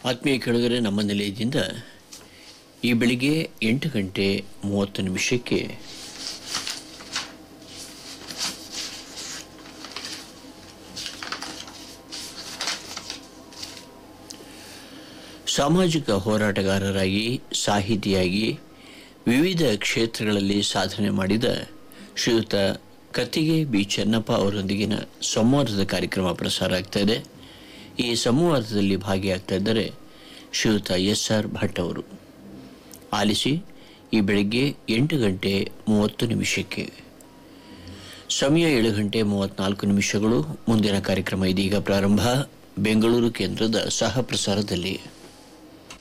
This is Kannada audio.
ಆತ್ಮೀಯ ಕೆಳಗರೆ ನಮ್ಮ ನಿಲಯದಿಂದ ಈ ಬೆಳಿಗ್ಗೆ ಎಂಟು ಗಂಟೆ ಮೂವತ್ತು ನಿಮಿಷಕ್ಕೆ ಸಾಮಾಜಿಕ ಹೋರಾಟಗಾರರಾಗಿ ಸಾಹಿತಿಯಾಗಿ ವಿವಿಧ ಕ್ಷೇತ್ರಗಳಲ್ಲಿ ಸಾಧನೆ ಮಾಡಿದ ಶ್ರೀಯುತ ಕತ್ತಿಗೆ ಬಿ ಚೆನ್ನಪ್ಪ ಅವರೊಂದಿಗಿನ ಸಂವಾದದ ಕಾರ್ಯಕ್ರಮ ಪ್ರಸಾರ ಆಗ್ತಾ ಇದೆ ಈ ಸಂವಾದದಲ್ಲಿ ಭಾಗಿಯಾಗ್ತಾ ಇದ್ದಾರೆ ಶ್ರೀಯುತ ಎಸ್ ಆರ್ ಭಟ್ ಅವರು ಆಲಿಸಿ ಈ ಬೆಳಗ್ಗೆ ಎಂಟು ಗಂಟೆ ಮೂವತ್ತು ನಿಮಿಷಕ್ಕೆ ಸಮಯ ಏಳು ಗಂಟೆ ಮೂವತ್ನಾಲ್ಕು ನಿಮಿಷಗಳು ಮುಂದಿನ ಕಾರ್ಯಕ್ರಮ ಇದೀಗ ಪ್ರಾರಂಭ ಬೆಂಗಳೂರು ಕೇಂದ್ರದ ಸಹ ಪ್ರಸಾರದಲ್ಲಿ